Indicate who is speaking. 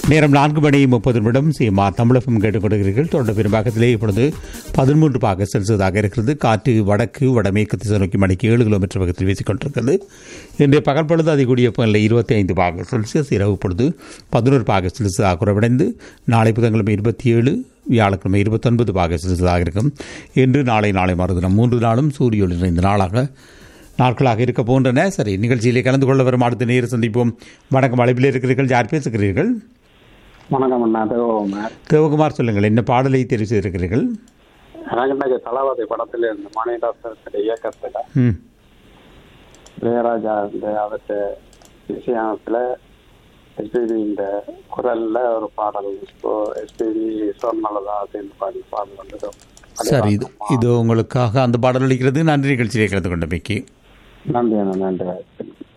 Speaker 1: நேரம் நான்கு மணி முப்பது நிமிடம் சீமா தமிழகம் கேட்டுக்கொண்டிருக்கிறீர்கள் தொடர்ந்து பெரும்பாகத்திலே இப்பொழுது பதிமூன்று பாக செல்சியஸாக இருக்கிறது காற்று வடக்கு வடமேற்கு திசை நோக்கி மணிக்கு ஏழு கிலோமீட்டர் வேகத்தில் வீசிக் கொண்டிருக்கிறது இன்றைய பகல் பொழுது அதிகூடிய வெப்பநிலை இருபத்தி ஐந்து பாக செல்சியஸ் இரவு பொழுது பதினோரு பாக செல்சியஸாக குறைவடைந்து நாளை புதன்கிழமை இருபத்தி ஏழு வியாழக்கிழமை இருபத்தொன்பது பாக செல்சியஸாக இருக்கும் இன்று நாளை நாளை மறுதினம் மூன்று நாளும் சூரிய ஒளி நிறைந்த நாளாக நாட்களாக இருக்க போன்றன சரி நிகழ்ச்சியிலே கலந்து கொள்ள வரும் அடுத்த நேர சந்திப்போம் வணக்கம் அழைப்பில் இருக்கிறீர்கள் யார் பேசுகிறீர்கள்
Speaker 2: வணக்கம் அண்ணா தேவகுமார்
Speaker 1: தேவகுமார் சொல்லுங்கள் என்ன பாடலை தெரிவு செய்திருக்கிறீர்கள்
Speaker 2: எனக்கு இன்னைக்கு தளபதி படத்துல இருந்து மணிதாசன் இயக்கத்துல
Speaker 1: ம்
Speaker 2: இளையராஜா இந்த அவற்ற விஷயத்துல எஸ்பிபி இந்த குரல்ல ஒரு பாடல் இப்போ எஸ்பிபி சொர்ணலதா அப்படின்னு பாடி பாடல் வந்தது
Speaker 1: சரி இது இது உங்களுக்காக அந்த பாடல் அளிக்கிறது நன்றி நிகழ்ச்சியிலே கலந்து கொண்டமைக்கு
Speaker 2: நன்றி அண்ணா நன்றி